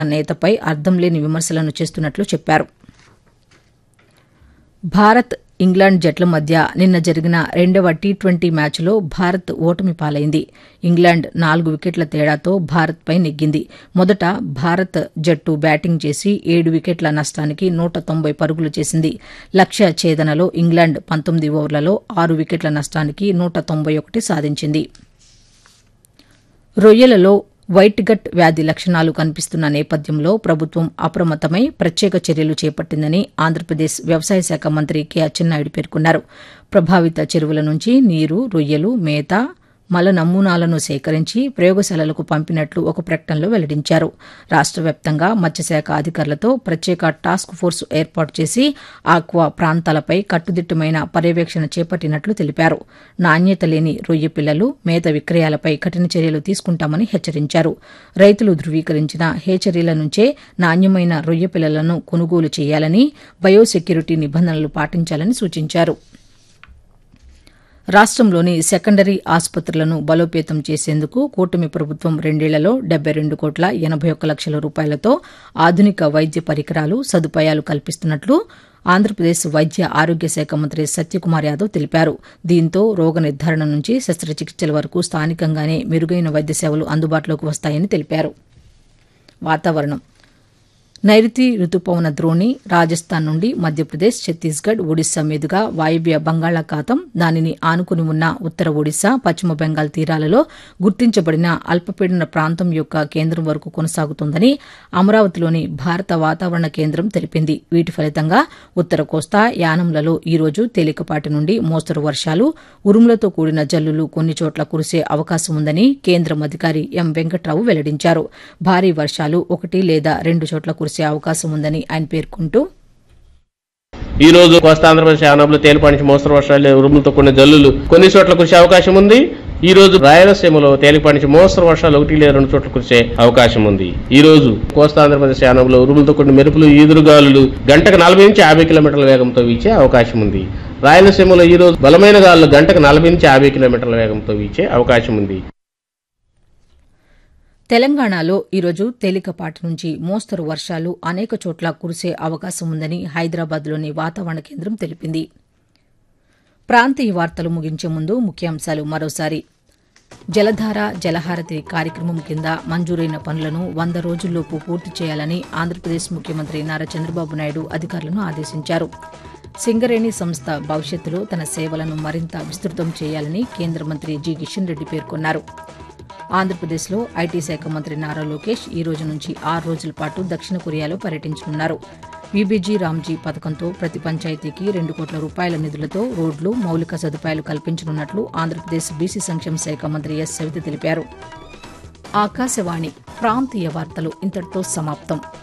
నేతపై అర్థం లేని విమర్శలను చేస్తున్నట్లు చెప్పారు భారత్ ఇంగ్లాండ్ జట్ల మధ్య నిన్న జరిగిన రెండవ టీ ట్వంటీ మ్యాచ్లో భారత్ ఓటమి పాలైంది ఇంగ్లాండ్ నాలుగు వికెట్ల తేడాతో భారత్పై నెగ్గింది మొదట భారత్ జట్టు బ్యాటింగ్ చేసి ఏడు వికెట్ల నష్టానికి నూట తొంభై పరుగులు చేసింది లక్ష్య ఛేదనలో ఇంగ్లాండ్ పంతొమ్మిది ఓవర్లలో ఆరు వికెట్ల నష్టానికి నూట తొంభై ఒకటి సాధించింది రొయ్యలలో వైట్ గట్ వ్యాధి లక్షణాలు కనిపిస్తున్న నేపథ్యంలో ప్రభుత్వం అప్రమత్తమై ప్రత్యేక చర్యలు చేపట్టిందని ఆంధ్రప్రదేశ్ వ్యవసాయ శాఖ మంత్రి కె అచ్చెన్నాయుడు పేర్కొన్నారు ప్రభావిత చెరువుల నుంచి నీరు రొయ్యలు మేత మల నమూనాలను సేకరించి ప్రయోగశాలలకు పంపినట్లు ఒక ప్రకటనలో వెల్లడించారు రాష్ట వ్యాప్తంగా మత్స్యశాఖ అధికారులతో ప్రత్యేక టాస్క్ ఫోర్స్ ఏర్పాటు చేసి ఆక్వా ప్రాంతాలపై కట్టుదిట్టమైన పర్యవేక్షణ చేపట్టినట్లు తెలిపారు నాణ్యత లేని రొయ్య పిల్లలు మేత విక్రయాలపై కఠిన చర్యలు తీసుకుంటామని హెచ్చరించారు రైతులు ధృవీకరించిన హేచరీల నుంచే నాణ్యమైన రొయ్య పిల్లలను కొనుగోలు చేయాలని బయోసెక్యూరిటీ నిబంధనలు పాటించాలని సూచించారు రాష్టంలోని సెకండరీ ఆసుపత్రులను బలోపేతం చేసేందుకు కూటమి ప్రభుత్వం రెండేళ్లలో డెబ్బై రెండు కోట్ల ఎనబై ఒక్క లక్షల రూపాయలతో ఆధునిక వైద్య పరికరాలు సదుపాయాలు కల్పిస్తున్నట్లు ఆంధ్రప్రదేశ్ వైద్య ఆరోగ్య శాఖ మంత్రి సత్యకుమార్ యాదవ్ తెలిపారు దీంతో రోగ నిర్ధారణ నుంచి శస్త్రచికిత్సల వరకు స్థానికంగానే మెరుగైన వైద్య సేవలు అందుబాటులోకి వస్తాయని తెలిపారు వాతావరణం నైరుతి రుతుపవన ద్రోణి రాజస్థాన్ నుండి మధ్యప్రదేశ్ ఛత్తీస్గఢ్ ఒడిశా మీదుగా వాయువ్య బంగాళాఖాతం దానిని ఆనుకుని ఉన్న ఉత్తర ఒడిశా పశ్చిమ బెంగాల్ తీరాలలో గుర్తించబడిన అల్పపీడన ప్రాంతం యొక్క కేంద్రం వరకు కొనసాగుతుందని అమరావతిలోని భారత వాతావరణ కేంద్రం తెలిపింది వీటి ఫలితంగా ఉత్తర కోస్తా యానంలలో ఈ రోజు తేలికపాటి నుండి మోస్తరు వర్షాలు ఉరుములతో కూడిన జల్లులు కొన్ని చోట్ల కురిసే అవకాశం ఉందని కేంద్రం అధికారి ఎం వెంకట్రావు వెల్లడించారు భారీ వర్షాలు ఒకటి లేదా రెండు చోట్ల కురిసే అవకాశం ఉందని ఆయన పేర్కొంటూ ఈ రోజు కోస్తా ఆంధ్రప్రదేశ్ యానాంలో తేలిపాటి నుంచి మోస్తరు వర్షాలు ఉరుములతో కూడిన జల్లులు కొన్ని చోట్ల కురిసే అవకాశం ఉంది ఈ రోజు రాయలసీమలో తేలిపాటి నుంచి మోస్తరు వర్షాలు ఒకటి లేదా రెండు చోట్ల కురిసే అవకాశం ఉంది ఈ రోజు కోస్తా ఆంధ్రప్రదేశ్ యానంలో ఉరుములతో కూడిన మెరుపులు ఈదురుగాలులు గంటకు నలభై నుంచి యాభై కిలోమీటర్ల వేగంతో వీచే అవకాశం ఉంది రాయలసీమలో ఈ రోజు బలమైన గాలులు గంటకు నలభై నుంచి యాభై కిలోమీటర్ల వేగంతో వీచే అవకాశం ఉంది తెలంగాణలో ఈరోజు తేలికపాటి నుంచి మోస్తరు వర్షాలు అనేక చోట్ల కురిసే అవకాశం ఉందని హైదరాబాద్లోని వాతావరణ కేంద్రం తెలిపింది ప్రాంతీయ వార్తలు ముగించే ముందు ముఖ్యాంశాలు మరోసారి జలధార జలహారతి కార్యక్రమం కింద మంజూరైన పనులను వంద రోజుల్లోపు పూర్తి చేయాలని ఆంధ్రప్రదేశ్ ముఖ్యమంత్రి నారా చంద్రబాబు నాయుడు అధికారులను ఆదేశించారు సింగరేణి సంస్థ భవిష్యత్తులో తన సేవలను మరింత విస్తృతం చేయాలని కేంద్ర మంత్రి జి కిషన్ రెడ్డి పేర్కొన్నారు ఆంధ్రప్రదేశ్లో ఐటీ శాఖ మంత్రి నారా లోకేష్ ఈ రోజు నుంచి ఆరు రోజుల పాటు దక్షిణ కొరియాలో పర్యటించనున్నారు బీబీజీ రామ్జీ పథకంతో ప్రతి పంచాయతీకి రెండు కోట్ల రూపాయల నిధులతో రోడ్లు మౌలిక సదుపాయాలు కల్పించనున్నట్లు ఆంధ్రప్రదేశ్ బీసీ సంక్షేమ శాఖ మంత్రి ఎస్ సవిత తెలిపారు ఆకాశవాణి ప్రాంతీయ వార్తలు ఇంతటితో సమాప్తం